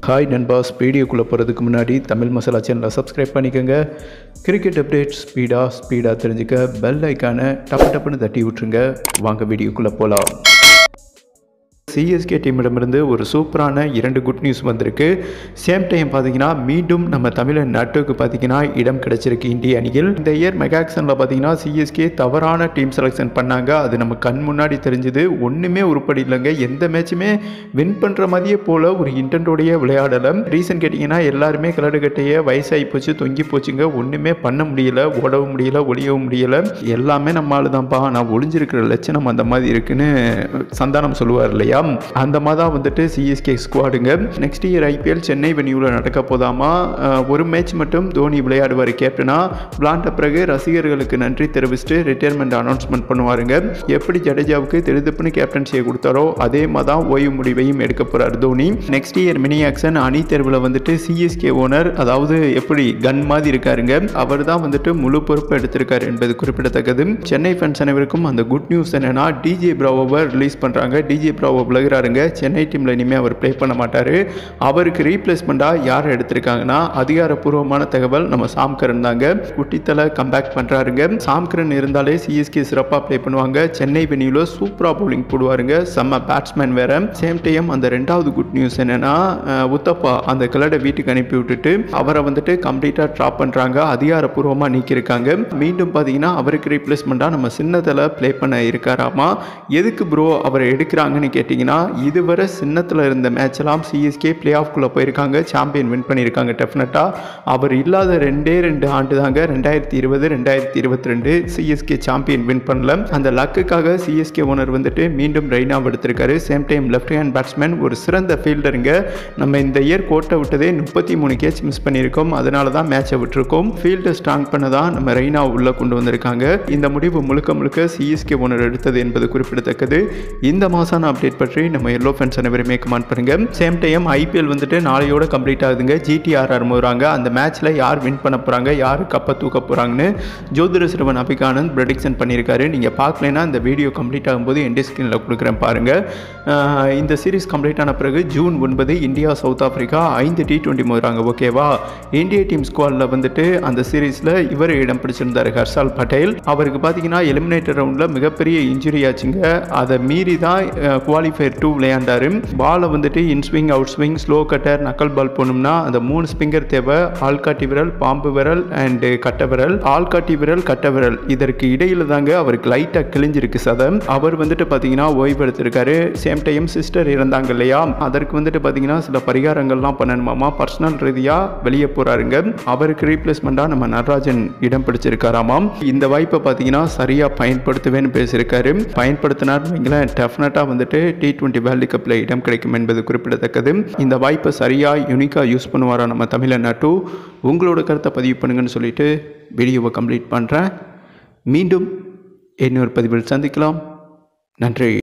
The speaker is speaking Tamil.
ஹாய் நண்பாஸ் வீடியோக்குள்ளே போகிறதுக்கு முன்னாடி தமிழ் மசாலா சேனலை சப்ஸ்கிரைப் பண்ணிக்கோங்க கிரிக்கெட் அப்டேட் ஸ்பீடாக ஸ்பீடாக தெரிஞ்சுக்க பெல் ஐக்கானை டப்பு டப்புன்னு தட்டி விட்ருங்க வாங்க வீடியோக்குள்ளே போகலாம் சிஎஸ்கே டீமிடமிருந்து ஒரு சூப்பரான இரண்டு குட் நியூஸ் வந்திருக்கு சேம் டைம் பார்த்தீங்கன்னா மீண்டும் நம்ம தமிழன் நட்டுக்கு பார்த்தீங்கன்னா இடம் கிடைச்சிருக்கு இந்திய அணியில் இந்த இயர் மெகாக்சனில் பார்த்தீங்கன்னா சிஎஸ்கே தவறான டீம் செலெக்ஷன் பண்ணாங்க அது நம்ம கண் முன்னாடி தெரிஞ்சுது ஒன்றுமே உருப்படி இல்லைங்க எந்த மேட்சுமே வின் பண்ணுற மாதிரியே போல் ஒரு இன்டென்டோடைய விளையாடலை ரீசன் கேட்டிங்கன்னா எல்லாருமே கலடு கட்டைய வயசாகி போச்சு தொங்கி போச்சுங்க ஒன்றுமே பண்ண முடியல ஓடவும் முடியல ஒளியவும் முடியல எல்லாமே நம்ம ஆளு தான்ப்பா நான் ஒளிஞ்சிருக்கிற லட்சணம் அந்த மாதிரி இருக்குன்னு சந்தானம் சொல்லுவார் இல்லையா அந்த மாதிரி தான் வந்துட்டு சிஎஸ்கே ஸ்குவாடுங்க நெக்ஸ்ட் இயர் ஐபிஎல் சென்னை வென்யூவில் நடக்க போதாமா அஹ், ஒரு மேட்ச் மட்டும் தோனி விளையாடுவார் கேப்டனா விளாண்ட பிறகு ரசிகர்களுக்கு நன்றி தெரிவிச்சுட்டு ரிட்டையர்மெண்ட் அனௌன்ஸ்மெண்ட் பண்ணுவாருங்க எப்படி ஜடேஜாவுக்கு திருதுப்புன்னு கேப்டன்சியை கொடுத்தாரோ அதே மாதிரி தான் ஓய்வு முடிவையும் எடுக்க போகிறார் Dhoni next year mini auction அணி தேர்வில் வந்துட்டு சிஎஸ்கே ஓனர் அதாவது எப்படி கன் மாதிரி இருக்காருங்க அவர் தான் வந்துட்டு முழு பொறுப்பு எடுத்திருக்காரு என்பது குறிப்பிடத்தக்கது சென்னை ஃபேன்ஸ் அனைவருக்கும் அந்த குட் நியூஸ் என்னன்னா டிஜே பிராவோவை ரிலீஸ் பண்ணுறாங்க டிஜே பிராவோ விலகிறாருங்க சென்னை டீமில் இனிமேல் அவர் ப்ளே பண்ண மாட்டார் அவருக்கு ரீப்ளேஸ்மெண்ட்டாக யார் எடுத்திருக்காங்கன்னா அதிகாரப்பூர்வமான தகவல் நம்ம சாம்கரன் தாங்க குட்டித்தலை கம்பேக் பண்ணுறாருங்க சாம்கரன் இருந்தாலே சிஎஸ்கே சிறப்பாக ப்ளே பண்ணுவாங்க சென்னை வெனியூவில் சூப்பராக bowling போடுவாருங்க செம்ம பேட்ஸ்மேன் வேற சேம் டைம் அந்த ரெண்டாவது குட் நியூஸ் என்னன்னா அஹ், உத்தப்பா அந்த கிளடை வீட்டுக்கு அனுப்பி விட்டுட்டு அவரை வந்துட்டு கம்ப்ளீட்டாக ட்ராப் பண்ணுறாங்க அதிகாரப்பூர்வமாக நீக்கியிருக்காங்க மீண்டும் பார்த்தீங்கன்னா அவருக்கு ரீப்ளேஸ்மெண்ட்டாக நம்ம சின்னத்தில் ப்ளே பண்ண இருக்காராமா எதுக்கு ப்ரோ அவரை எடுக்கிறாங்கன்னு கேட்டிங்கன்னா இதுவரை சின்னத்தில் இருந்த மேட்ச்லாம் சிஎஸ்கே பிளே ஆஃப்குள்ளே போயிருக்காங்க சாம்பியன் வின் பண்ணியிருக்காங்க டெஃபினட்டாக அவர் இல்லாத ரெண்டே ரெண்டு ஆண்டு தாங்க ரெண்டாயிரத்தி இருபது ரெண்டாயிரத்தி இருபத்தி ரெண்டு சிஎஸ்கே சாம்பியன் வின் பண்ணல அந்த லக்குக்காக சிஎஸ்கே ஓனர் வந்துட்டு மீண்டும் ரெய்னாவ் எடுத்திருக்காரு same time left hand batsman ஒரு சிறந்த ஃபீல்டருங்க நம்ம இந்த இயர் கோட்டை விட்டதே முப்பத்தி மூணு கேட்ச் மிஸ் பண்ணியிருக்கோம் அதனால தான் மேட்சை விட்டுருக்கோம் ஃபீல்டை ஸ்ட்ராங் பண்ண தான் நம்ம ரெய்னா உள்ளே கொண்டு வந்திருக்காங்க இந்த முடிவு முழுக்க முழுக்க சிஎஸ்கே ஓனர் எடுத்தது என்பது குறிப்பிடத்தக்கது இந்த மாசான அப்டேட் பற்றி நம்ம எல்லோ ஃபேன்ஸ் அனைவருமே கமெண்ட் பண்ணுங்க சேம் டைம் ஐபிஎல் வந்துட்டு நாளையோட கம்ப்ளீட் ஆகுதுங்க ஜிடிஆர்ஆர் போகிறாங்க அந்த மேட்ச்சில் யார் வின் பண்ண போகிறாங்க யார் கப்பை தூக்க போகிறாங்கன்னு ஜோதிட சிறுவன் அபிகானந்த் ப்ரெடிக்ஷன் பண்ணியிருக்காரு நீங்கள் பார்க்கலைன்னா இந்த வீடியோ கம்ப்ளீட் ஆகும்போது என்டி ஸ்க்ரீனில் கொடுக்குறேன் பாருங்கள் ஆஹ் இந்த சீரிஸ் கம்ப்ளீட் ஆன பிறகு ஜூன் ஒன்பது இந்தியா சவுத் ஆஃப்ரிக்கா ஐந்து டி டுவெண்ட்டி மோதுறாங்க ஓகேவா இந்திய டீம் ஸ்குவாடில் வந்துட்டு அந்த சீரீஸில் இவர் இடம் பிடிச்சிருந்தார் ஹர்ஷால் பட்டேல் அவருக்கு பார்த்தீங்கன்னா எலிமினேட்டர் ரவுண்டில் மிகப்பெரிய இன்ஜுரி ஆச்சுங்க அதை மீறி தான் குவாலிஃபயர் டூ விளையாண்டாரு பாலை வந்துட்டு in swing out swing slow cutter knuckle ball போகணும்னா அந்த மூணு ஸ்பிங்கர் தேவை ஆள்காட்டி விரல் பாம்பு விரல் அண்டு கட்ட விரல் ஆள்காட்டி விரல் கட்ட விரல் இதற்கு இடையில தாங்க அவருக்கு லைட்டாக கிழிஞ்சிருக்கு சதம் அவர் வந்துட்டு பார்த்தீங்கன்னா ஓய்வு எடுத்திருக்காரு சேம் டைம் சிஸ்டர் இறந்தாங்க இல்லையா அதற்கு வந்துட்டு பார்த்தீங்கன்னா சில பரிகாரங்கள்லாம் பண்ணணுமாமா பர்சனல் ரீதியாக வெளியே போகிறாருங்க அவருக்கு ரீப்ளேஸ்மெண்ட்டாக நம்ம நடராஜன் இடம் பிடிச்சிருக்காராமாம் இந்த வாய்ப்பை பார்த்தீங்கன்னா சரியாக பயன்படுத்துவேன்னு பேசியிருக்காரு பயன்படுத்தினார் வைங்களேன் டெஃபினட்டாக வந்துட்டு டி டுவெண்ட்டி வேர்ல்டு கப்பில் இடம் கிடைக்கும் என்பது குறிப்பிடத்தக்கது இந்த வாய்ப்பை சரியாக யூனிக்காக யூஸ் பண்ணுவாரா நம்ம தமிழன் நாட்டு உங்களோட கருத்தை பதிவு பண்ணுங்கன்னு சொல்லிட்டு வீடியோவை கம்ப்ளீட் பண்ணுறேன் மீண்டும் இன்னொரு பதிவில் சந்திக்கலாம் நன்றி